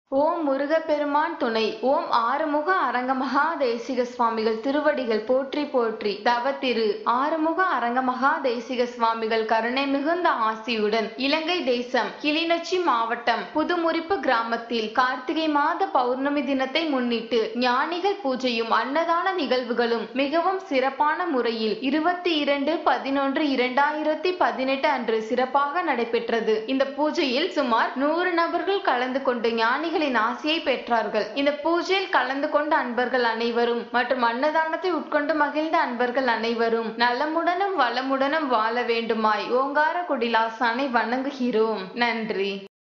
ஓம் முருகப்பெருமான் துணை ஓம் ஆறுமுக அரங்கமகா தேசிக சுவாமிகள் திருவடிகள் போற்றி போற்றி தவத்திரு ஆறுமுக அரங்கமகா தேசிக சுவாமிகள் கருணை மிகுந்த ஆசியுடன் இலங்கை தேசம் கிளிநொச்சி மாவட்டம் புதுமுறிப்பு கிராமத்தில் கார்த்திகை மாத பௌர்ணமி தினத்தை முன்னிட்டு ஞானிகள் பூஜையும் அன்னதான நிகழ்வுகளும் மிகவும் சிறப்பான முறையில் இருபத்தி இரண்டு பதினொன்று இரண்டாயிரத்தி பதினெட்டு அன்று சிறப்பாக நடைபெற்றது இந்த பூஜையில் சுமார் நூறு நபர்கள் கலந்து கொண்டு ஞானிகளின் ஆசியை பெற்றார்கள் இந்த பூஜையில் கலந்து கொண்ட அன்பர்கள் அனைவரும் மற்றும் அன்னதானத்தை உட்கொண்டு மகிழ்ந்த அன்பர்கள் அனைவரும் நலமுடனும் வளமுடனும் வாழ வேண்டுமாய் ஓங்கார குடிலாசானை வணங்குகிறோம் நன்றி